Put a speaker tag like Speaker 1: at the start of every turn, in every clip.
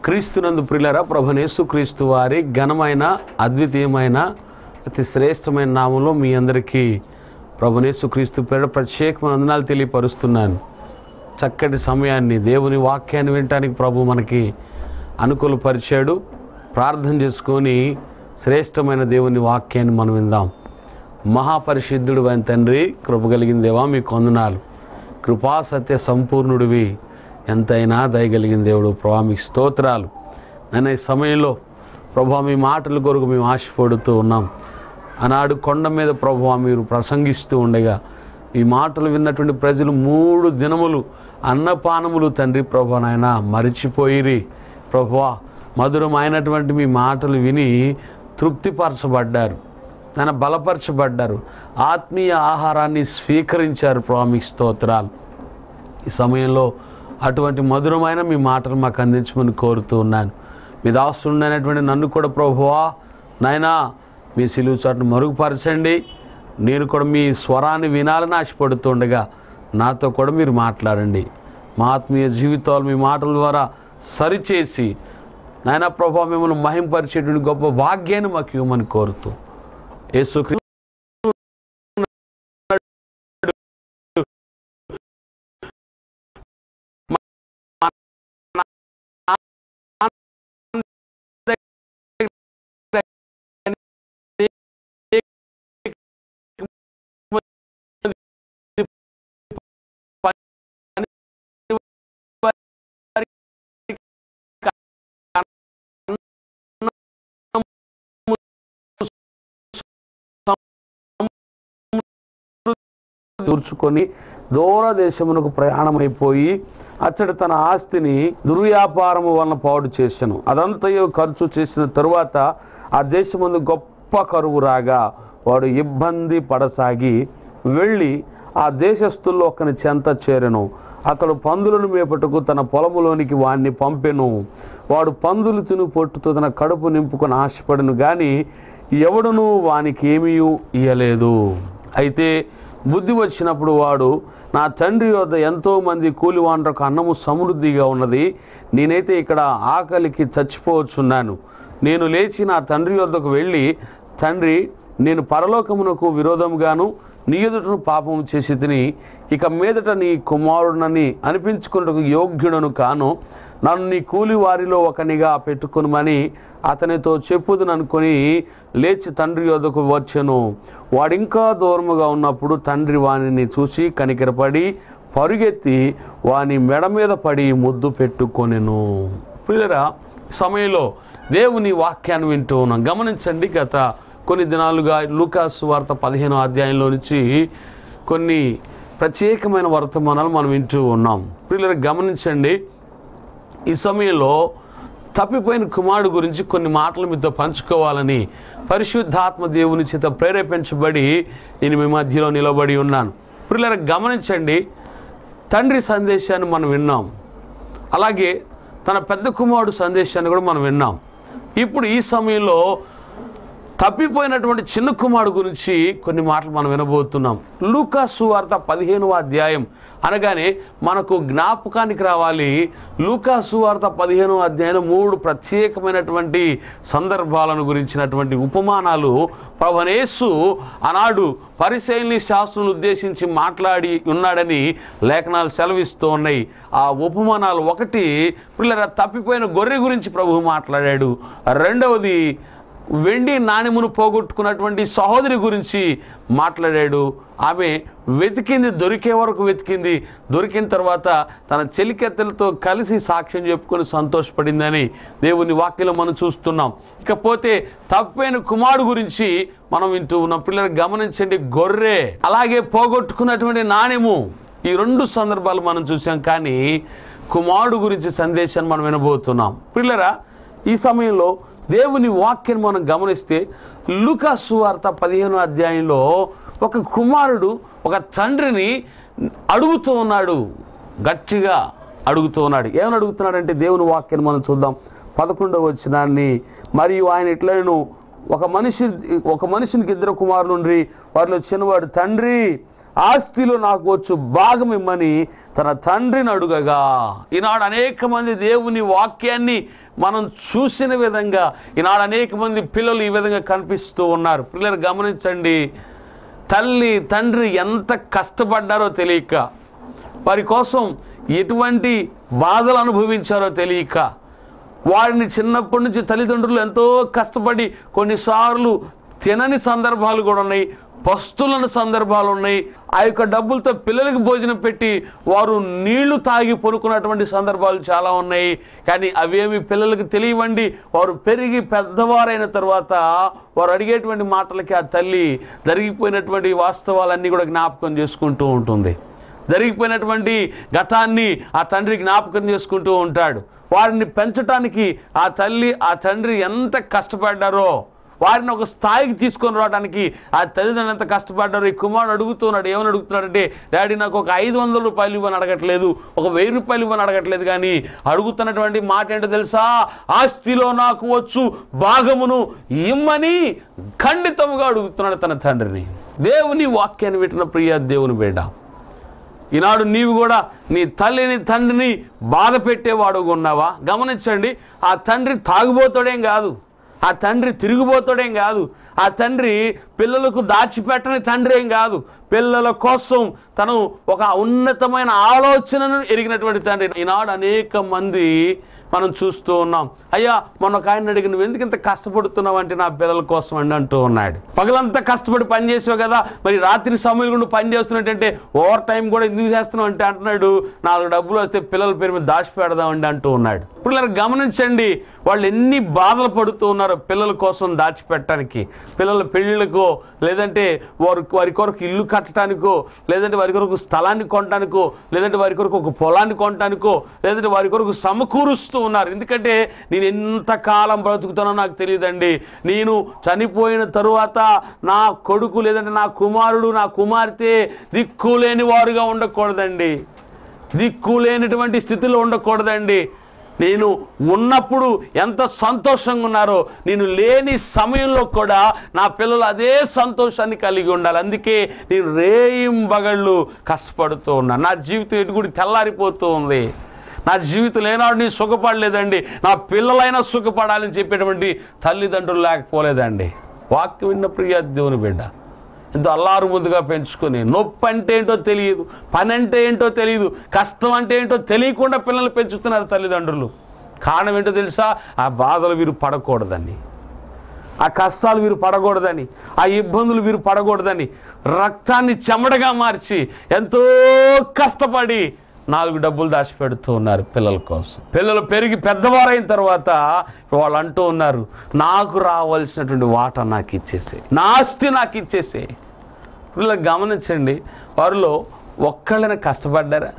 Speaker 1: క్రీస్తునందు ప్రిలరా ప్రభునేసు క్రీస్తు వారి ఘనమైన అద్వితీయమైన అతి శ్రేష్టమైన నామంలో మీ అందరికీ ప్రభునేసు క్రీస్తు పేరు ప్రత్యేకమైన వందనాలు తెలియపరుస్తున్నాను చక్కటి సమయాన్ని దేవుని వాక్యాన్ని వినటానికి ప్రభు మనకి అనుకూలపరిచాడు ప్రార్థన చేసుకొని శ్రేష్టమైన దేవుని వాక్యాన్ని మనం విందాం మహాపరిశుద్ధుడు అయిన తండ్రి కృప కలిగిన దేవా మీకు వందనాలు కృపా సత్య సంపూర్ణుడివి ఎంతైనా దయగలిగిన దేవుడు ప్రభా మీకు స్తోత్రాలు నేను ఈ సమయంలో ప్రభా మీ మాటల కొరకు మేము ఆశపడుతూ ఉన్నాం ఆనాడు కొండ మీద ప్రభా మీరు ప్రసంగిస్తూ ఉండగా ఈ మాటలు విన్నటువంటి ప్రజలు మూడు దినములు అన్నపానములు తండ్రి ప్రభా నాయన మరిచిపోయిరి ప్రభా మధురమైనటువంటి మీ మాటలు విని తృప్తిపరచబడ్డారు ఆయన బలపరచబడ్డారు ఆత్మీయ ఆహారాన్ని స్వీకరించారు ప్రభా మీకు స్తోత్రాలు ఈ సమయంలో అటువంటి మధురమైన మీ మాటలు మాకు అందించమని కోరుతూ ఉన్నాను మీ దాసుడైనటువంటి నన్ను కూడా ప్రభువా నాయనా మీ సిలువు చాటును మరుగుపరచండి నేను కూడా మీ స్వరాన్ని వినాలని ఆశపడుతుండగా నాతో కూడా మీరు మాట్లాడండి మా ఆత్మీయ జీవితాలు మీ మాటల ద్వారా సరిచేసి నాయన ప్రభా మిమ్మల్ని మహింపరిచేటువంటి గొప్ప భాగ్యాన్ని మాకు ఇవ్వమని కోరుతూ యేసు దూర్చుకొని దూర దేశమునకు ప్రయాణమైపోయి అచ్చడి తన ఆస్తిని దుర్వ్యాపారము వలన పాడు చేసెను అదంతయు ఖర్చు చేసిన తరువాత ఆ దేశమందు గొప్ప కరువు రాగా వాడు ఇబ్బంది పడసాగి వెళ్ళి ఆ దేశస్థుల్లో ఒకని చెంత చేరెను అతడు పందులను మేపటకు తన పొలములోనికి వాణ్ణి పంపెను వాడు పందులు తిను పొట్టుతో తన కడుపు నింపుకొని ఆశపడను గాని ఎవడును వానికి ఏమీ ఇయ్యలేదు అయితే బుద్ధి వచ్చినప్పుడు వాడు నా తండ్రి వద్ద ఎంతో మంది కూలివాండ్రకు అన్నము సమృద్ధిగా ఉన్నది నేనైతే ఇక్కడ ఆకలికి చచ్చిపోవచ్చున్నాను నేను లేచి నా తండ్రి వద్దకు వెళ్ళి తండ్రి నేను పరలోకమునకు విరోధముగాను నీ ఎదుటను పాపము చేసి తిని ఇక మీదట నీ కుమారుడనని అనిపించుకున్నకు యోగ్యుడను కాను నన్ను నీ కూలి వారిలో ఒకనిగా పెట్టుకునమని అతనితో చెప్పుదును అనుకొని లేచి తండ్రి యొద్దకు వచ్చెను వాడింకా దూరముగా ఉన్నప్పుడు తండ్రి వానిని చూసి కనికరపడి పరుగెత్తి వాని మెడ మీద పడి ముద్దు పెట్టుకొనెను పిల్లరా సమయంలో దేవుని వాక్యాన్ని వింటూ ఉన్నాం గమనించండి గత కొన్ని దినాలుగా లూకాసు వార్త పదిహేనో అధ్యాయంలో నుంచి కొన్ని ప్రత్యేకమైన వర్తమానాలు మనం వింటూ ఉన్నాం పిల్లలు గమనించండి ఈ సమయంలో తప్పిపోయిన కుమారుడు గురించి కొన్ని మాటలు మీతో పంచుకోవాలని పరిశుద్ధాత్మ దేవుని చేత ప్రేరేపించబడి నేను మీ మధ్యలో నిలబడి ఉన్నాను పిల్లలు గమనించండి తండ్రి సందేశాన్ని మనం విన్నాం అలాగే తన పెద్ద కుమారుడు సందేశాన్ని కూడా మనం విన్నాం ఇప్పుడు ఈ సమయంలో తప్పిపోయినటువంటి చిన్న కుమారుడు గురించి కొన్ని మాటలు మనం వినబోతున్నాం లూకాసు వార్త పదిహేనవ అధ్యాయం అనగానే మనకు జ్ఞాపకానికి రావాలి లూకాసు వార్త పదిహేనవ అధ్యాయం మూడు ప్రత్యేకమైనటువంటి సందర్భాలను గురించినటువంటి ఉపమానాలు ప్రవణేసు ఆనాడు పరిశైలిని శాస్త్రులను ఉద్దేశించి మాట్లాడి ఉన్నాడని లేఖనాలు సెలవిస్తూ ఉన్నాయి ఆ ఉపమానాలు ఒకటి పిల్లల తప్పిపోయిన గొర్రె గురించి ప్రభు మాట్లాడాడు రెండవది వెండి నాణెమును పోగొట్టుకున్నటువంటి సహోదరి గురించి మాట్లాడాడు ఆమె వెతికింది దొరికే వరకు వెతికింది దొరికిన తర్వాత తన చెలికెత్తలతో కలిసి సాక్ష్యం చెప్పుకొని సంతోషపడిందని దేవుని వాక్యలో మనం చూస్తున్నాం ఇకపోతే తప్పైన కుమారుడు గురించి మనం వింటూ ఉన్నాం పిల్లలు గమనించండి గొర్రె అలాగే పోగొట్టుకున్నటువంటి నాణెము ఈ రెండు సందర్భాలు మనం చూసాం కానీ కుమారుడు గురించి సందేశాన్ని మనం వినబోతున్నాం పిల్లరా ఈ సమయంలో దేవుని వాక్యం మనం గమనిస్తే లూకాసు వార్త పదిహేను అధ్యాయంలో ఒక కుమారుడు ఒక తండ్రిని అడుగుతూ ఉన్నాడు గట్టిగా అడుగుతూ ఉన్నాడు ఏమని అడుగుతున్నాడంటే దేవుని వాక్యాన్ని మనం చూద్దాం పదకొండవ వచ్చినాన్ని మరియు ఆయన ఇట్లను ఒక మనిషి ఒక మనిషినికి ఇద్దరు కుమారులు ఉండ్రి వారిలో చిన్నవాడు తండ్రి ఆస్తిలో నాకు వచ్చు భాగం ఇమ్మని తన తండ్రిని అడుగగా ఈనాడు అనేక మంది దేవుని వాక్యాన్ని మనం చూసిన విధంగా ఈనాడు అనేక మంది పిల్లలు ఈ విధంగా కనిపిస్తూ ఉన్నారు పిల్లలు గమనించండి తల్లి తండ్రి ఎంత కష్టపడ్డారో తెలియక వారి కోసం ఎటువంటి బాధలు అనుభవించారో తెలియక వారిని చిన్నప్పటి నుంచి తల్లిదండ్రులు ఎంతో కష్టపడి కొన్నిసార్లు తినని సందర్భాలు కూడా ఉన్నాయి పస్తులని సందర్భాలు ఉన్నాయి ఆ యొక్క డబ్బులతో పిల్లలకి భోజనం పెట్టి వారు నీళ్లు తాగి పొనుకున్నటువంటి సందర్భాలు చాలా ఉన్నాయి కానీ అవేమి పిల్లలకి తెలియవండి వారు పెరిగి పెద్దవారైన తర్వాత వారు అడిగేటువంటి మాటలకి ఆ తల్లి జరిగిపోయినటువంటి వాస్తవాలన్నీ కూడా జ్ఞాపకం చేసుకుంటూ ఉంటుంది జరిగిపోయినటువంటి గతాన్ని ఆ తండ్రి జ్ఞాపకం చేసుకుంటూ ఉంటాడు వారిని పెంచటానికి ఆ తల్లి ఆ తండ్రి ఎంత కష్టపడ్డారో వారిని ఒక స్థాయికి తీసుకొని రావడానికి ఆ తల్లిదండ్రులు ఎంత కష్టపడ్డారో ఈ కుమారుడు అడుగుతున్నాడు ఏమని అడుగుతున్నాడంటే డాడీ నాకు ఒక ఐదు వందల రూపాయలు ఇవ్వని అడగట్లేదు ఒక వెయ్యి రూపాయలు ఇవ్వని అడగట్లేదు కానీ అడుగుతున్నటువంటి మాట ఏంటో తెలుసా ఆస్తిలో నాకు వచ్చు భాగమును ఇమ్మని ఖండితముగా అడుగుతున్నాడు తన తండ్రిని దేవుని వాక్యాన్ని వింటున్న ప్రియ దేవుని బిడ్డ ఈనాడు నీవు కూడా నీ తల్లిని తండ్రిని బాధ పెట్టేవాడు ఉన్నావా గమనించండి ఆ తండ్రి తాగుబోతాడేం కాదు ఆ తండ్రి తిరిగిపోతాడేం కాదు ఆ తండ్రి పిల్లలకు దాచిపెట్టని తండ్రి ఏం కాదు పిల్లల కోసం తను ఒక ఉన్నతమైన ఆలోచనను ఎరిగినటువంటి తండ్రి ఈనాడు అనేక మంది మనం చూస్తూ ఉన్నాం అయ్యా మొన్న ఒక ఆయన అడిగి నువ్వు ఎందుకు ఇంత కష్టపడుతున్నావు అంటే నా పిల్లల కోసం అండి అంటూ ఉన్నాడు పగలంతా కష్టపడి పని చేసావు కదా మరి రాత్రి సమయంలో నువ్వు పని చేస్తున్నట్టంటే ఓవర్ టైం కూడా ఎందుకు చేస్తున్నావు అంటే అంటున్నాడు నాలుగు డబ్బులు వస్తే పిల్లల పేరు మీద దాచి పెడదామండి అంటూ ఉన్నాడు ఇప్పుడు ఇలా గమనించండి వాళ్ళు ఎన్ని బాధలు పడుతూ ఉన్నారో పిల్లల కోసం దాచిపెట్టడానికి పిల్లల పెళ్ళిళ్ళకో లేదంటే వారి వారి కొరకు ఇల్లు కట్టడానికో లేదంటే వారి కొరకు స్థలాన్ని కొనడానికో లేదంటే వారి కొరకు ఒక పొలాన్ని కొనడానికో లేదంటే వారి కొరకు సమకూరుస్తూ ఉన్నారు ఎందుకంటే నేను ఎంతకాలం బ్రతుకుతానో నాకు తెలియదండి నేను చనిపోయిన తరువాత నా కొడుకు లేదంటే నా కుమారుడు నా కుమార్తె దిక్కులేని వారుగా ఉండకూడదండి దిక్కులేనటువంటి స్థితిలో ఉండకూడదండి నేను ఉన్నప్పుడు ఎంత సంతోషంగా ఉన్నారో నేను లేని సమయంలో కూడా నా పిల్లలు అదే సంతోషాన్ని కలిగి ఉండాలి అందుకే నేను రేయింబగళ్ళు కష్టపడుతూ ఉన్నాను నా జీవితం ఎటుగుడి తెల్లారిపోతూ ఉంది నా జీవితం లేనాడు నేను సుఖపడలేదండి నా పిల్లలైనా సుఖపడాలని చెప్పేటువంటి తల్లిదండ్రులు లేకపోలేదండి వాక్యం విన్న ప్రియ దేవుని బిడ్డ ఎంతో అల్లారు ముద్దుగా పెంచుకొని నొప్పి అంటే ఏంటో తెలియదు పని అంటే ఏంటో తెలియదు కష్టం అంటే ఏంటో తెలియకుండా పిల్లల్ని పెంచుతున్నారు తల్లిదండ్రులు కారణం ఏంటో తెలుసా ఆ బాధలు వీరు పడకూడదని ఆ కష్టాలు వీరు పడకూడదని ఆ ఇబ్బందులు వీరు పడకూడదని రక్తాన్ని చెమటగా మార్చి ఎంతో కష్టపడి నాలుగు డబ్బులు దాచిపెడుతూ ఉన్నారు పిల్లల కోసం పిల్లలు పెరిగి పెద్దవారైన తర్వాత వాళ్ళు అంటూ ఉన్నారు నాకు రావాల్సినటువంటి వాట నాకు ఇచ్చేసే నా ఆస్తి నాకు ఇచ్చేసే పిల్లలు గమనించండి వారిలో ఒక్కళ్ళని కష్టపడ్డారా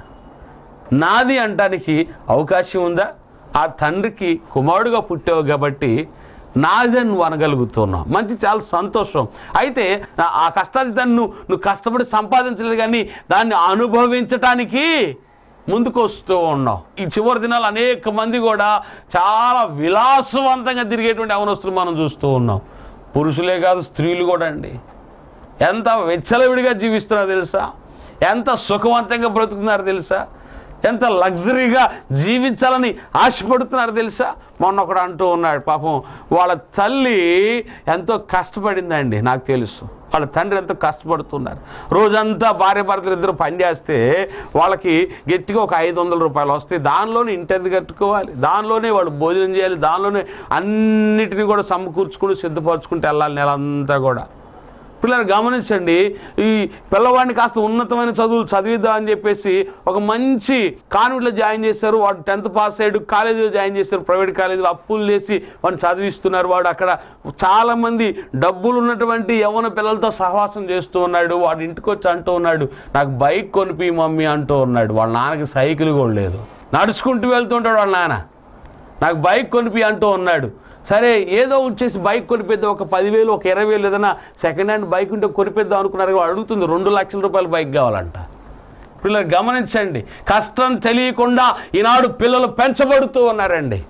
Speaker 1: నాది అంటానికి అవకాశం ఉందా ఆ తండ్రికి కుమారుడుగా పుట్టావు కాబట్టి నాదే నువ్వు అనగలుగుతున్నావు మంచి చాలా సంతోషం అయితే ఆ- ఆ కష్టాన్ని నువ్వు నువ్వు కష్టపడి సంపాదించలేదు కానీ దాన్ని అనుభవించటానికి ముందుకు వస్తూ ఉన్నావు ఈ చివరి దినాలు అనేక మంది కూడా చాలా విలాసవంతంగా తిరిగేటువంటి అవనస్తులు మనం చూస్తూ ఉన్నాం పురుషులే కాదు స్త్రీలు కూడా అండి ఎంత వెచ్చలవిడిగా జీవిస్తున్నారో తెలుసా ఎంత సుఖవంతంగా బ్రతుకుతున్నారో తెలుసా ఎంత లగ్జరీగా జీవించాలని ఆశపడుతున్నారు తెలుసా మొన్న ఒకడు అంటూ ఉన్నాడు పాపం వాళ్ళ తల్లి ఎంతో కష్టపడిందండి నాకు తెలుసు వాళ్ళ తండ్రి ఎంతో కష్టపడుతున్నారు రోజంతా భార్య భర్తలు ఇద్దరు పనిచేస్తే వాళ్ళకి గట్టిగా ఒక ఐదు వందల రూపాయలు వస్తాయి దానిలోనే ఇంటెంత కట్టుకోవాలి దానిలోనే వాళ్ళు భోజనం చేయాలి దానిలోనే అన్నిటిని కూడా సమకూర్చుకుని సిద్ధపరచుకుంటూ వెళ్ళాలి నెల అంతా కూడా పిల్లలు గమనించండి ఈ పిల్లవాడిని కాస్త ఉన్నతమైన చదువులు చదివిద్దాం అని చెప్పేసి ఒక మంచి కాన్వెంట్లో జాయిన్ చేశారు వాడు టెన్త్ పాస్ అయ్యాడు కాలేజీలో జాయిన్ చేశారు ప్రైవేట్ కాలేజీలో అప్పులు చేసి వాడిని చదివిస్తున్నారు వాడు అక్కడ చాలా మంది డబ్బులు ఉన్నటువంటి యవన పిల్లలతో సహవాసం చేస్తూ ఉన్నాడు వాడు ఇంటికి వచ్చి అంటూ ఉన్నాడు నాకు బైక్ కొనిపి మమ్మీ అంటూ ఉన్నాడు వాళ్ళ నాన్నకి సైకిల్ కూడా లేదు నడుచుకుంటూ వెళ్తుంటాడు వాళ్ళ నాన్న నాకు బైక్ కొనిపి అంటూ ఉన్నాడు సరే ఏదో వచ్చేసి బైక్ కొనిపిద్దాం ఒక పదివేలు ఒక ఇరవై వేలు ఏదైనా సెకండ్ హ్యాండ్ బైక్ ఉంటే కొనిపిద్దాం అనుకున్నారు వాడు అడుగుతుంది రెండు లక్షల రూపాయల బైక్ కావాలంట పిల్లలు గమనించండి కష్టం తెలియకుండా ఈనాడు పిల్లలు పెంచబడుతూ ఉన్నారండి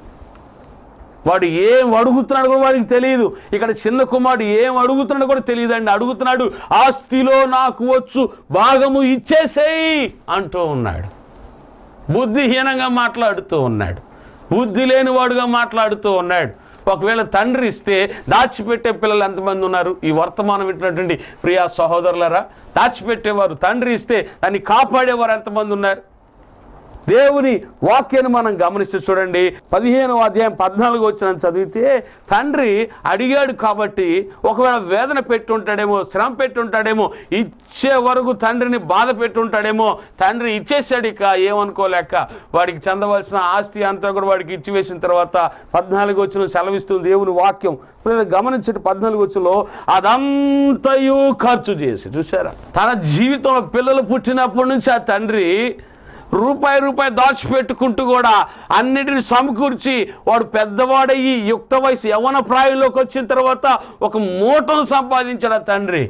Speaker 1: వాడు ఏం అడుగుతున్నాడు కూడా వాడికి తెలియదు ఇక్కడ చిన్న కుమారుడు ఏం అడుగుతున్నాడు కూడా తెలియదండి అడుగుతున్నాడు ఆస్తిలో నాకు వచ్చు భాగము ఇచ్చేసేయి అంటూ ఉన్నాడు బుద్ధిహీనంగా మాట్లాడుతూ ఉన్నాడు బుద్ధి లేనివాడుగా మాట్లాడుతూ ఉన్నాడు ఒకవేళ తండ్రి ఇస్తే దాచిపెట్టే పిల్లలు ఎంతమంది ఉన్నారు ఈ వర్తమానం వింటున్నటువంటి ప్రియా సహోదరులరా దాచిపెట్టేవారు తండ్రి ఇస్తే దాన్ని కాపాడేవారు ఎంతమంది ఉన్నారు దేవుని వాక్యాన్ని మనం గమనిస్తే చూడండి పదిహేనవ అధ్యాయం పద్నాలుగు వచ్చిన చదివితే తండ్రి అడిగాడు కాబట్టి ఒకవేళ వేదన పెట్టుంటాడేమో శ్రమ పెట్టుంటాడేమో ఇచ్చే వరకు తండ్రిని బాధ పెట్టుంటాడేమో తండ్రి ఇచ్చేసాడు ఇక ఏమనుకోలేక వాడికి చెందవలసిన ఆస్తి అంతా కూడా వాడికి ఇచ్చివేసిన తర్వాత పద్నాలుగు వచ్చిన సెలవిస్తుంది దేవుని వాక్యం గమనించండి పద్నాలుగు వచ్చులో అదంతయు ఖర్చు చేసి చూసారా తన జీవితంలో పిల్లలు పుట్టినప్పటి నుంచి ఆ తండ్రి రూపాయి రూపాయి దాచిపెట్టుకుంటూ కూడా అన్నిటిని సమకూర్చి వాడు పెద్దవాడయ్యి యుక్త వయసు యవన ప్రాయంలోకి వచ్చిన తర్వాత ఒక మూటను సంపాదించాడు ఆ తండ్రి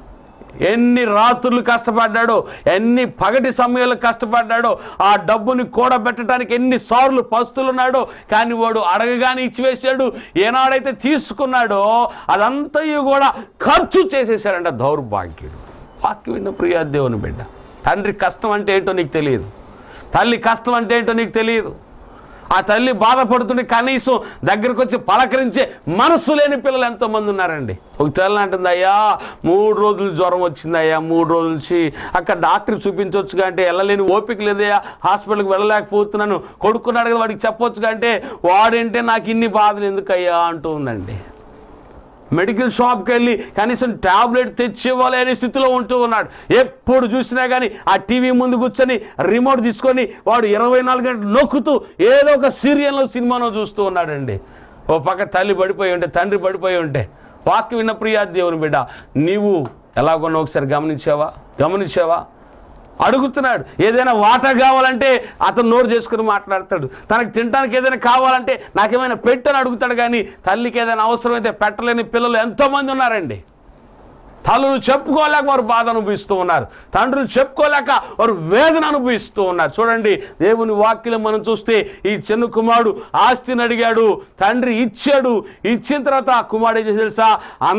Speaker 1: ఎన్ని రాత్రులు కష్టపడ్డాడో ఎన్ని పగటి సమయాలు కష్టపడ్డాడో ఆ డబ్బుని కూడబెట్టడానికి ఎన్ని సార్లు పస్తులున్నాడో కానీ వాడు అడగగానే ఇచ్చివేశాడు ఏనాడైతే తీసుకున్నాడో అదంతయు కూడా ఖర్చు చేసేసాడంట దౌర్భాగ్యుడు వాక్యం విన్న ప్రియా దేవుని బిడ్డ తండ్రి కష్టం అంటే ఏంటో నీకు తెలియదు తల్లి కష్టం అంటే ఏంటో నీకు తెలియదు ఆ తల్లి బాధపడుతుంటే కనీసం దగ్గరకు వచ్చి పలకరించే మనసు లేని పిల్లలు ఎంతోమంది ఉన్నారండి ఒక తల్లి అంటుంది అయ్యా మూడు రోజులు జ్వరం వచ్చింది అయ్యా మూడు రోజుల నుంచి అక్కడ డాక్టర్ చూపించవచ్చు అంటే వెళ్ళలేని ఓపిక లేదయ్యా హాస్పిటల్కి వెళ్ళలేకపోతున్నాను కొడుకున్నాడు కదా వాడికి చెప్పొచ్చు అంటే వాడంటే నాకు ఇన్ని బాధలు ఎందుకయ్యా అంటూ ఉందండి మెడికల్ షాప్కి వెళ్ళి కనీసం టాబ్లెట్ తెచ్చివ్వలేని స్థితిలో ఉంటూ ఉన్నాడు ఎప్పుడు చూసినా కానీ ఆ టీవీ ముందు కూర్చొని రిమోట్ తీసుకొని వాడు ఇరవై నాలుగు గంటలు నొక్కుతూ ఏదో ఒక సీరియల్లో సినిమాను చూస్తూ ఉన్నాడండి ఓ పక్క తల్లి పడిపోయి ఉంటే తండ్రి పడిపోయి ఉంటే వాక్యం విన్న ప్రియా దేవుని బిడ్డ నీవు ఎలాగొన్నా ఒకసారి గమనించావా గమనించావా అడుగుతున్నాడు ఏదైనా వాటా కావాలంటే అతను నోరు చేసుకుని మాట్లాడతాడు తనకు తినడానికి ఏదైనా కావాలంటే నాకేమైనా పెట్టని అడుగుతాడు కానీ తల్లికి ఏదైనా అవసరమైతే పెట్టలేని పిల్లలు ఎంతోమంది ఉన్నారండి తల్లులు చెప్పుకోలేక వారు బాధ అనుభవిస్తూ ఉన్నారు తండ్రులు చెప్పుకోలేక వారు వేదన అనుభవిస్తూ ఉన్నారు చూడండి దేవుని వాక్యం మనం చూస్తే ఈ చిన్న కుమారుడు ఆస్తిని అడిగాడు తండ్రి ఇచ్చాడు ఇచ్చిన తర్వాత ఆ కుమారుడు ఏం చేసి తెలుసా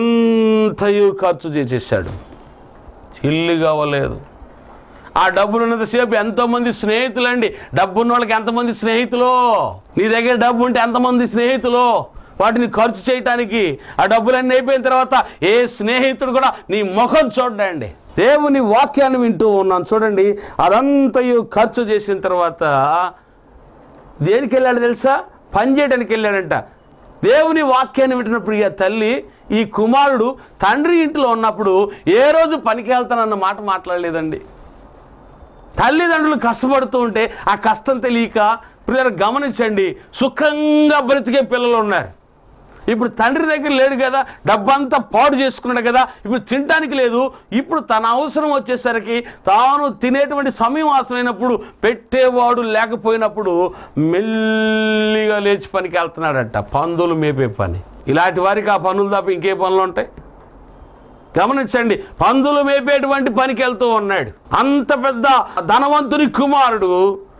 Speaker 1: అంతయు ఖర్చు చేసేసాడు ఇల్లు కావలేదు ఆ డబ్బులు ఉన్నంతసేపు ఎంతోమంది స్నేహితులండి డబ్బున్న వాళ్ళకి ఎంతమంది స్నేహితులు నీ దగ్గర డబ్బు ఉంటే ఎంతమంది స్నేహితులు వాటిని ఖర్చు చేయటానికి ఆ డబ్బులన్నీ అయిపోయిన తర్వాత ఏ స్నేహితుడు కూడా నీ ముఖం చూడండి దేవుని వాక్యాన్ని వింటూ ఉన్నాను చూడండి అదంతయు ఖర్చు చేసిన తర్వాత దేనికి వెళ్ళాడు తెలుసా పని చేయడానికి వెళ్ళాడంట దేవుని వాక్యాన్ని వింటున్న ప్రియ తల్లి ఈ కుమారుడు తండ్రి ఇంట్లో ఉన్నప్పుడు ఏ రోజు పనికి వెళ్తానన్న మాట మాట్లాడలేదండి తల్లిదండ్రులు కష్టపడుతూ ఉంటే ఆ కష్టం తెలియక పిల్లలు గమనించండి సుఖంగా బ్రతికే పిల్లలు ఉన్నారు ఇప్పుడు తండ్రి దగ్గర లేడు కదా డబ్బంతా పాడు చేసుకున్నాడు కదా ఇప్పుడు తినడానికి లేదు ఇప్పుడు తన అవసరం వచ్చేసరికి తాను తినేటువంటి సమయం ఆసమైనప్పుడు పెట్టేవాడు లేకపోయినప్పుడు మెల్లిగా లేచి పనికి వెళ్తున్నాడట పందులు మేపే పని ఇలాంటి వారికి ఆ పనులు తప్ప ఇంకే పనులు ఉంటాయి గమనించండి పందులు మేపేటువంటి పనికి వెళ్తూ ఉన్నాడు అంత పెద్ద ధనవంతుని కుమారుడు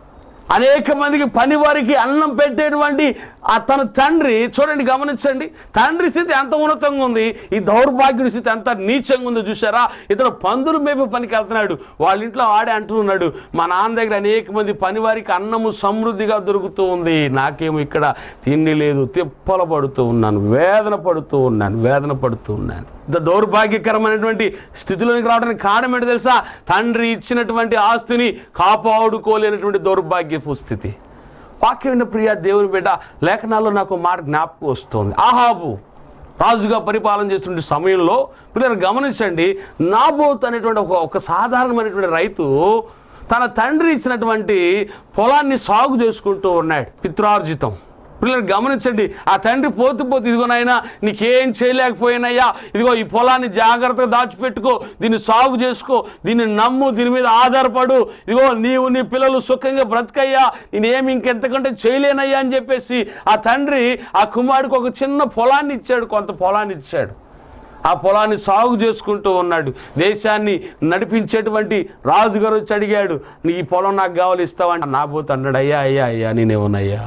Speaker 1: అనేక మందికి పని వారికి అన్నం పెట్టేటువంటి ఆ తన తండ్రి చూడండి గమనించండి తండ్రి స్థితి ఎంత ఉన్నతంగా ఉంది ఈ దౌర్భాగ్యుడి స్థితి ఎంత నీచంగా ఉందో చూసారా ఇతడు పందులు మేపే పనికి వెళ్తున్నాడు వాళ్ళ ఇంట్లో ఆడే అంటున్నాడు మా నాన్న దగ్గర అనేక మంది పని వారికి అన్నము సమృద్ధిగా దొరుకుతూ ఉంది నాకేమో ఇక్కడ తిండి లేదు తిప్పల పడుతూ ఉన్నాను వేదన పడుతూ ఉన్నాను వేదన పడుతూ ఉన్నాను ఇంత దౌర్భాగ్యకరమైనటువంటి స్థితిలోనికి రావడానికి కారణం ఏంటో తెలుసా తండ్రి ఇచ్చినటువంటి ఆస్తిని కాపాడుకోలేనటువంటి దౌర్భాగ్యపు స్థితి వాక్యం విన్న ప్రియ దేవుని బిడ్డ లేఖనాల్లో నాకు ఒక మాట జ్ఞాపకం వస్తుంది ఆహాబు రాజుగా పరిపాలన చేస్తున్న సమయంలో పిల్లలు గమనించండి నాబోత్ అనేటువంటి ఒక ఒక సాధారణమైనటువంటి రైతు తన తండ్రి ఇచ్చినటువంటి పొలాన్ని సాగు చేసుకుంటూ ఉన్నాడు పిత్రార్జితం పిల్లలు గమనించండి ఆ తండ్రి పోతు పోతు ఇదిగో నాయనా నీకేం చేయలేకపోయినయ్యా ఇదిగో ఈ పొలాన్ని జాగ్రత్తగా దాచిపెట్టుకో దీన్ని సాగు చేసుకో దీన్ని నమ్ము దీని మీద ఆధారపడు ఇదిగో నీవు నీ పిల్లలు సుఖంగా బ్రతకయ్యా నేనేమి ఇంకెంతకంటే చేయలేనయ్యా అని చెప్పేసి ఆ తండ్రి ఆ కుమారుడికి ఒక చిన్న పొలాన్ని ఇచ్చాడు కొంత పొలాన్ని ఇచ్చాడు ఆ పొలాన్ని సాగు చేసుకుంటూ ఉన్నాడు దేశాన్ని నడిపించేటువంటి రాజుగారు వచ్చి అడిగాడు నీ ఈ పొలం నాకు కావాలి ఇస్తావంటే నా పోతే అన్నాడు అయ్యా అయ్యా అయ్యా నేనేమోనయ్యా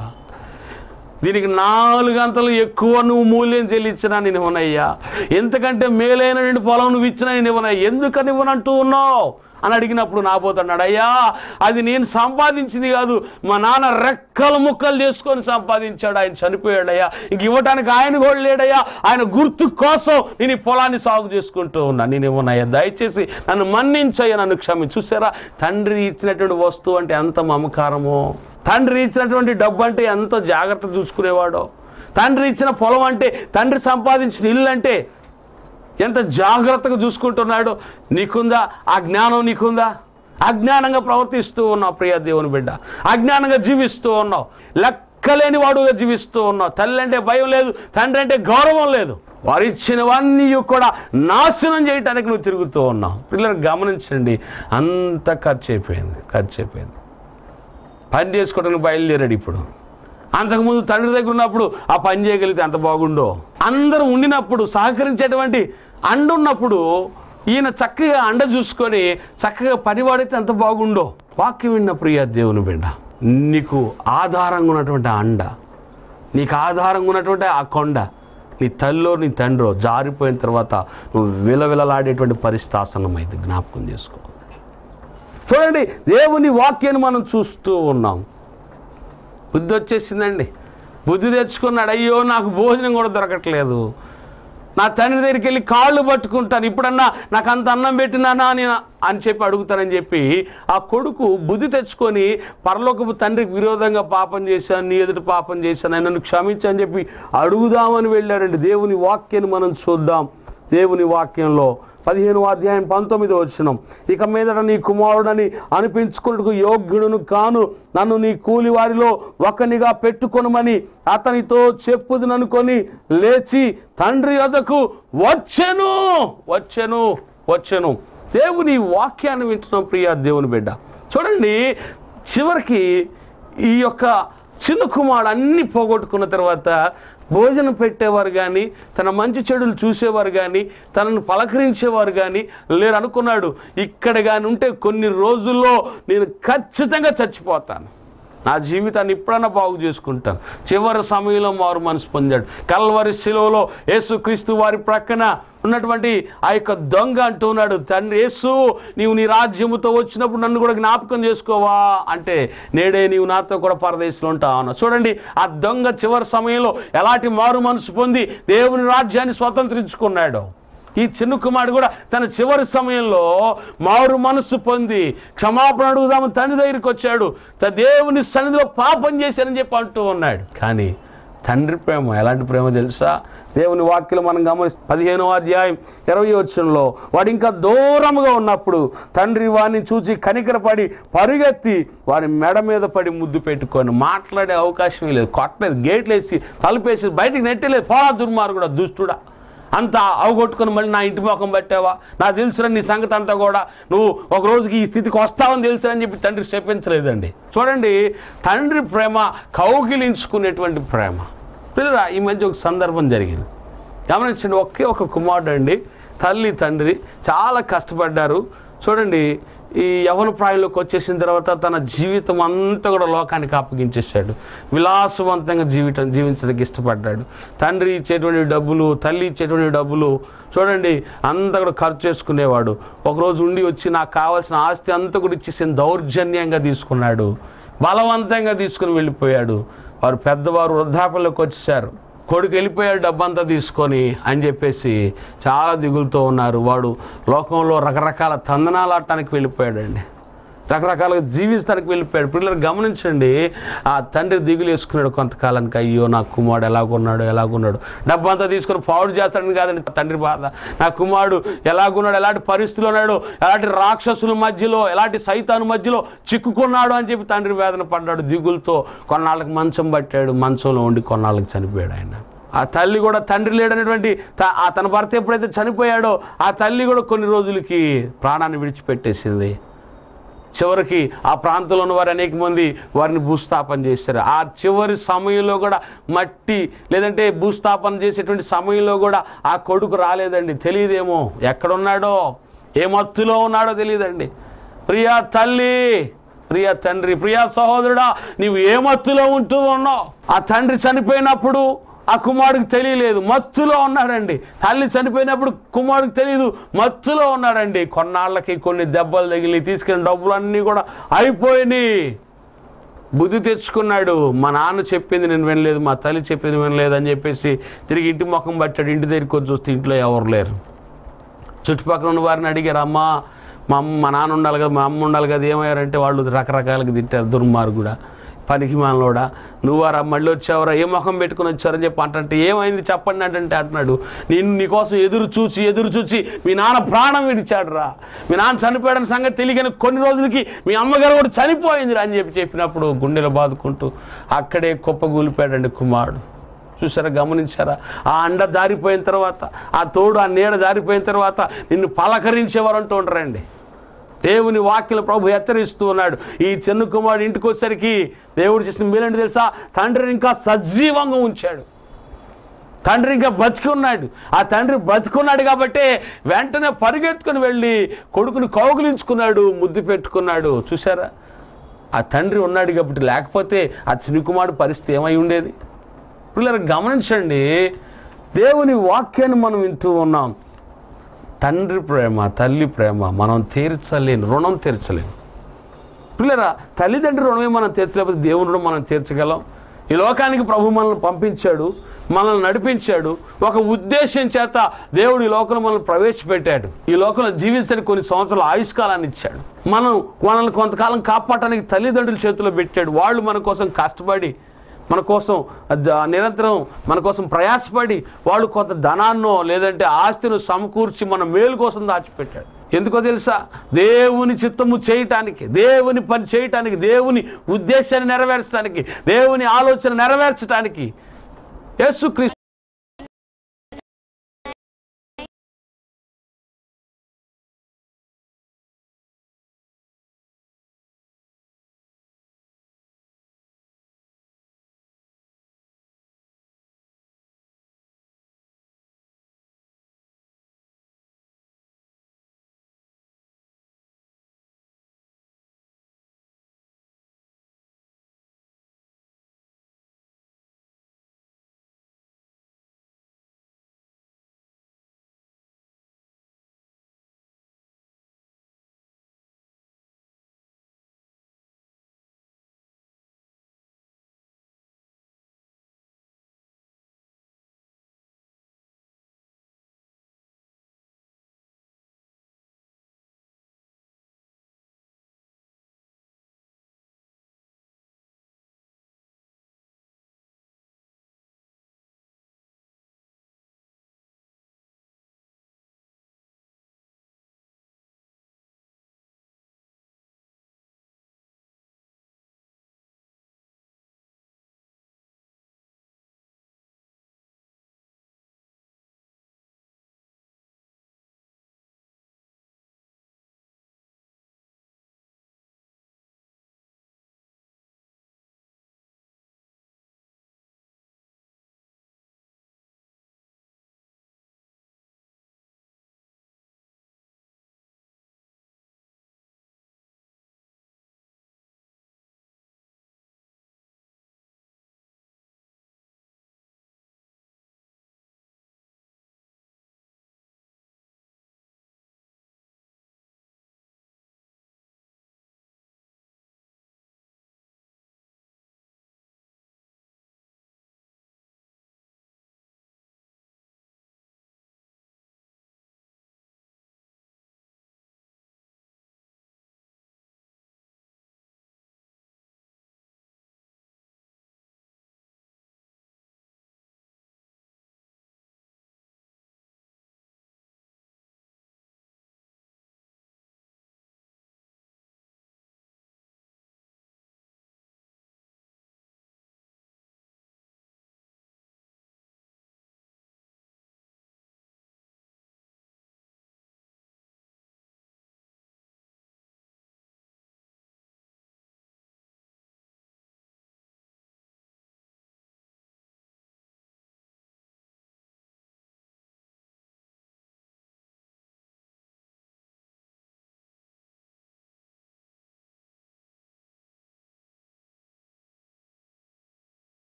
Speaker 1: దీనికి నాలుగు గంటలు ఎక్కువ నువ్వు మూల్యం చెల్లించినా నేను ఇవ్వనయ్యా ఎంతకంటే మేలైనటువంటి పొలం నువ్వు ఇచ్చినా నేను ఇవ్వనయ్యా ఎందుకని ఇవ్వనంటూ ఉన్నావు అని అడిగినప్పుడు నాబోతున్నాడు అయ్యా అది నేను సంపాదించింది కాదు మా నాన్న రెక్కలు ముక్కలు చేసుకొని సంపాదించాడు ఆయన చనిపోయాడయ్యా ఇంక ఇవ్వటానికి ఆయన కూడా లేడయ్యా ఆయన గుర్తు కోసం నేను ఈ పొలాన్ని సాగు చేసుకుంటూ ఉన్నా నేను ఇవ్వనయ్యా దయచేసి నన్ను మన్నించయ్యా నన్ను క్షమి చూసారా తండ్రి ఇచ్చినటువంటి వస్తువు అంటే ఎంత మమకారమో తండ్రి ఇచ్చినటువంటి డబ్బు అంటే ఎంత జాగ్రత్త చూసుకునేవాడో తండ్రి ఇచ్చిన పొలం అంటే తండ్రి సంపాదించిన ఇల్లు అంటే ఎంత జాగ్రత్తగా చూసుకుంటున్నాడో నీకుందా ఆ జ్ఞానం నీకుందా అజ్ఞానంగా ప్రవర్తిస్తూ ఉన్నావు ప్రియ దేవుని బిడ్డ అజ్ఞానంగా జీవిస్తూ ఉన్నావు లెక్కలేని వాడుగా జీవిస్తూ ఉన్నావు తల్లి అంటే భయం లేదు తండ్రి అంటే గౌరవం లేదు వారు ఇచ్చినవన్నీ కూడా నాశనం చేయటానికి నువ్వు తిరుగుతూ ఉన్నావు పిల్లలు గమనించండి అంత ఖర్చు అయిపోయింది ఖర్చు అయిపోయింది పని చేసుకోవడానికి బయలుదేరాడు ఇప్పుడు అంతకుముందు తండ్రి దగ్గర ఉన్నప్పుడు ఆ పని చేయగలిగితే ఎంత బాగుండో అందరూ ఉండినప్పుడు సహకరించేటువంటి అండ ఉన్నప్పుడు ఈయన చక్కగా అండ చూసుకొని చక్కగా పనివాడైతే ఎంత బాగుండో వాక్యం విన్న ప్రియ దేవుని బిడ్డ నీకు ఆధారంగా ఉన్నటువంటి ఆ అండ నీకు ఆధారంగా ఉన్నటువంటి ఆ కొండ నీ తల్లో నీ తండ్రో జారిపోయిన తర్వాత నువ్వు విలవిలలాడేటువంటి పరిస్థితి ఆసన్నమైంది జ్ఞాపకం చేసుకో చూడండి దేవుని వాక్యాన్ని మనం చూస్తూ ఉన్నాం బుద్ధి వచ్చేసిందండి బుద్ధి తెచ్చుకున్నాడు అయ్యో నాకు భోజనం కూడా దొరకట్లేదు నా తండ్రి దగ్గరికి వెళ్ళి కాళ్ళు పట్టుకుంటాను ఇప్పుడన్నా నాకు అంత అన్నం పెట్టినానా అని అని చెప్పి అడుగుతానని చెప్పి ఆ కొడుకు బుద్ధి తెచ్చుకొని పరలోకపు తండ్రికి విరోధంగా పాపం చేశాను నీ ఎదుటి పాపం చేశాను ఆయన నన్ను క్షమించని చెప్పి అడుగుదామని వెళ్ళాడండి దేవుని వాక్యాన్ని మనం చూద్దాం దేవుని వాక్యంలో పదిహేను అధ్యాయం పంతొమ్మిది వచ్చినం ఇక మీదట నీ కుమారుడని అనిపించుకున్నట్టుకు యోగ్యుడును కాను నన్ను నీ కూలి వారిలో ఒకనిగా పెట్టుకొనమని అతనితో చెప్పుదుననుకొని లేచి తండ్రి వద్దకు వచ్చెను వచ్చెను వచ్చెను దేవుని వాక్యాన్ని వింటున్నాం ప్రియ దేవుని బిడ్డ చూడండి చివరికి ఈ యొక్క చిన్న కుమారుడు అన్ని పోగొట్టుకున్న తర్వాత భోజనం పెట్టేవారు కానీ తన మంచి చెడులు చూసేవారు కానీ తనను పలకరించేవారు కానీ లేరు అనుకున్నాడు ఇక్కడ కానీ ఉంటే కొన్ని రోజుల్లో నేను ఖచ్చితంగా చచ్చిపోతాను నా జీవితాన్ని ఇప్పుడన్నా బాగు చేసుకుంటాను చివరి సమయంలో మారు మనసు పొందాడు కల్వరి శిలువలో యేసుక్రీస్తు వారి ప్రక్కన ఉన్నటువంటి ఆ యొక్క దొంగ అంటున్నాడు తండ్రి యేసు నీవు నీ రాజ్యముతో వచ్చినప్పుడు నన్ను కూడా జ్ఞాపకం చేసుకోవా అంటే నేడే నీవు నాతో కూడా పరదేశంలో ఉంటావు అన్న చూడండి ఆ దొంగ చివరి సమయంలో ఎలాంటి మారు మనసు పొంది దేవుని రాజ్యాన్ని స్వతంత్రించుకున్నాడు ఈ చిన్న కుమారుడు కూడా తన చివరి సమయంలో మారు మనస్సు పొంది క్షమాపణ అడుగుదాము తండ్రి దగ్గరికి వచ్చాడు త దేవుని సన్నిధిలో పాపం చేశానని చెప్పి అంటూ ఉన్నాడు కానీ తండ్రి ప్రేమ ఎలాంటి ప్రేమ తెలుసా దేవుని వాక్యలు మనం గమనిస్తే పదిహేనో అధ్యాయం ఇరవై వచ్చంలో వాడు ఇంకా దూరముగా ఉన్నప్పుడు తండ్రి వాడిని చూసి కనికరపడి పరిగెత్తి వారి మెడ మీద పడి ముద్దు పెట్టుకొని మాట్లాడే అవకాశం లేదు కొట్టలేదు గేట్లు వేసి తలుపేసి బయటికి నెట్టలేదు పోరా దుర్మార్గుడా దుష్టుడా అంతా అవగొట్టుకుని మళ్ళీ నా ఇంటి ముఖం పట్టావా నాకు తెలుసురా నీ సంగతి అంతా కూడా నువ్వు ఒక రోజుకి ఈ స్థితికి వస్తావని తెలుసా అని చెప్పి తండ్రి చెప్పించలేదండి చూడండి తండ్రి ప్రేమ కౌగిలించుకునేటువంటి ప్రేమ పిల్లరా ఈ మధ్య ఒక సందర్భం జరిగింది గమనించండి ఒకే ఒక కుమారుడు అండి తల్లి తండ్రి చాలా కష్టపడ్డారు చూడండి ఈ యవన ప్రాయంలోకి వచ్చేసిన తర్వాత తన జీవితం అంతా కూడా లోకానికి అప్పగించేశాడు విలాసవంతంగా జీవితం జీవించడానికి ఇష్టపడ్డాడు తండ్రి ఇచ్చేటువంటి డబ్బులు తల్లి ఇచ్చేటువంటి డబ్బులు చూడండి అంతా కూడా ఖర్చు చేసుకునేవాడు ఒకరోజు ఉండి వచ్చి నాకు కావాల్సిన ఆస్తి అంతా కూడా ఇచ్చేసి దౌర్జన్యంగా తీసుకున్నాడు బలవంతంగా తీసుకుని వెళ్ళిపోయాడు వారు పెద్దవారు వృద్ధాపంలోకి వచ్చేసారు కొడుకు వెళ్ళిపోయాడు డబ్బంతా తీసుకొని అని చెప్పేసి చాలా దిగులుతో ఉన్నారు వాడు లోకంలో రకరకాల తందనాలు ఆడటానికి వెళ్ళిపోయాడండి రకరకాలుగా జీవిస్తానికి వెళ్ళిపోయాడు పిల్లలు గమనించండి ఆ తండ్రి దిగులు వేసుకున్నాడు కొంతకాలానికి అయ్యో నా కుమారుడు ఎలాగున్నాడు ఎలాగున్నాడు డబ్బంతా తీసుకొని పాడు చేస్తాడని కాదండి తండ్రి బాధ నా కుమారుడు ఎలాగున్నాడు ఎలాంటి పరిస్థితులు ఉన్నాడు ఎలాంటి రాక్షసుల మధ్యలో ఎలాంటి సైతాను మధ్యలో చిక్కుకున్నాడు అని చెప్పి తండ్రి వేదన పడ్డాడు దిగులతో కొన్నాళ్ళకి మంచం పట్టాడు మంచంలో ఉండి కొన్నాళ్ళకి చనిపోయాడు ఆయన ఆ తల్లి కూడా తండ్రి లేడనేటువంటి త- ఆ తన భర్త ఎప్పుడైతే చనిపోయాడో ఆ తల్లి కూడా కొన్ని రోజులకి ప్రాణాన్ని విడిచిపెట్టేసింది చివరికి ఆ ప్రాంతంలో ఉన్న వారు అనేక మంది వారిని భూస్థాపన చేశారు ఆ చివరి సమయంలో కూడా మట్టి లేదంటే భూస్థాపన చేసేటువంటి సమయంలో కూడా ఆ కొడుకు రాలేదండి తెలియదేమో ఎక్కడున్నాడో ఏ మత్తులో ఉన్నాడో తెలియదండి ప్రియా తల్లి ప్రియ తండ్రి ప్రియా సహోదరుడా నీవు ఏ మత్తులో ఉంటూ ఉన్నావు ఆ తండ్రి చనిపోయినప్పుడు ఆ కుమారుడికి తెలియలేదు మత్తులో ఉన్నాడండి తల్లి చనిపోయినప్పుడు కుమారుడికి తెలియదు మత్తులో ఉన్నాడండి కొన్నాళ్ళకి కొన్ని దెబ్బలు తగిలి తీసుకెళ్ళిన డబ్బులన్నీ కూడా అయిపోయినాయి బుద్ధి తెచ్చుకున్నాడు మా నాన్న చెప్పింది నేను వినలేదు మా తల్లి చెప్పింది వినలేదు అని చెప్పేసి తిరిగి ఇంటి ముఖం పట్టాడు ఇంటి దగ్గరికి వచ్చి చూస్తే ఇంట్లో ఎవరు లేరు చుట్టుపక్కల ఉన్న వారిని అడిగారు అమ్మా మా అమ్మ మా నాన్న ఉండాలి కదా మా అమ్మ ఉండాలి కదా ఏమయ్యారంటే వాళ్ళు రకరకాలుగా తింటారు దుర్మార్గుడా పనికి మానలోడా నువ్వారా మళ్ళీ వచ్చావరా ఏ ముఖం పెట్టుకుని వచ్చారని చెప్పి అంటే ఏమైంది చెప్పండి అంటే అంటున్నాడు నేను నీకోసం ఎదురు చూసి ఎదురు చూసి మీ నాన్న ప్రాణం విడిచాడురా మీ నాన్న చనిపోయాడని సంగతి తెలియని కొన్ని రోజులకి మీ అమ్మగారు కూడా చనిపోయిందిరా అని చెప్పి చెప్పినప్పుడు గుండెలు బాదుకుంటూ అక్కడే కుప్పగూలిపోయాడండి కుమారుడు చూసారా గమనించారా ఆ అండ జారిపోయిన తర్వాత ఆ తోడు ఆ నీడ జారిపోయిన తర్వాత నిన్ను పలకరించేవారు అంటూ ఉంటారండి దేవుని వాక్యలు ప్రభు హెచ్చరిస్తూ ఉన్నాడు ఈ చిన్న కుమారుడు ఇంటికి వచ్చేసరికి దేవుడు చేసిన మేలండి తెలుసా తండ్రిని ఇంకా సజీవంగా ఉంచాడు తండ్రి ఇంకా బతికి ఉన్నాడు ఆ తండ్రి బతికున్నాడు కాబట్టి వెంటనే పరిగెత్తుకుని వెళ్ళి కొడుకుని కౌగులించుకున్నాడు ముద్దు పెట్టుకున్నాడు చూసారా ఆ తండ్రి ఉన్నాడు కాబట్టి లేకపోతే ఆ చిన్న కుమారుడు పరిస్థితి ఏమై ఉండేది పిల్లలు గమనించండి దేవుని వాక్యాన్ని మనం వింటూ ఉన్నాం తండ్రి ప్రేమ తల్లి ప్రేమ మనం తీర్చలేను రుణం తీర్చలేము పిల్లరా తల్లిదండ్రుల రుణమే మనం తీర్చలేకపోతే దేవుని రుణం మనం తీర్చగలం ఈ లోకానికి ప్రభు మనల్ని పంపించాడు మనల్ని నడిపించాడు ఒక ఉద్దేశం చేత దేవుడు ఈ లోకంలో మనల్ని ప్రవేశపెట్టాడు ఈ లోకంలో జీవించడానికి కొన్ని సంవత్సరాల ఆయుష్కాలాన్ని ఇచ్చాడు మనం మనల్ని కొంతకాలం కాపాడటానికి తల్లిదండ్రుల చేతిలో పెట్టాడు వాళ్ళు మన కోసం కష్టపడి మన కోసం జ- నిరంతరం మన కోసం ప్రయాసపడి వాళ్ళు కొంత ధనాన్నో లేదంటే ఆస్తిని సమకూర్చి మన మేలు కోసం దాచిపెట్టాడు ఎందుకో తెలుసా దేవుని చిత్తము చేయటానికి దేవుని పని చేయటానికి దేవుని ఉద్దేశాన్ని నెరవేర్చడానికి దేవుని ఆలోచన నెరవేర్చడానికి యేసుక్రీస్తు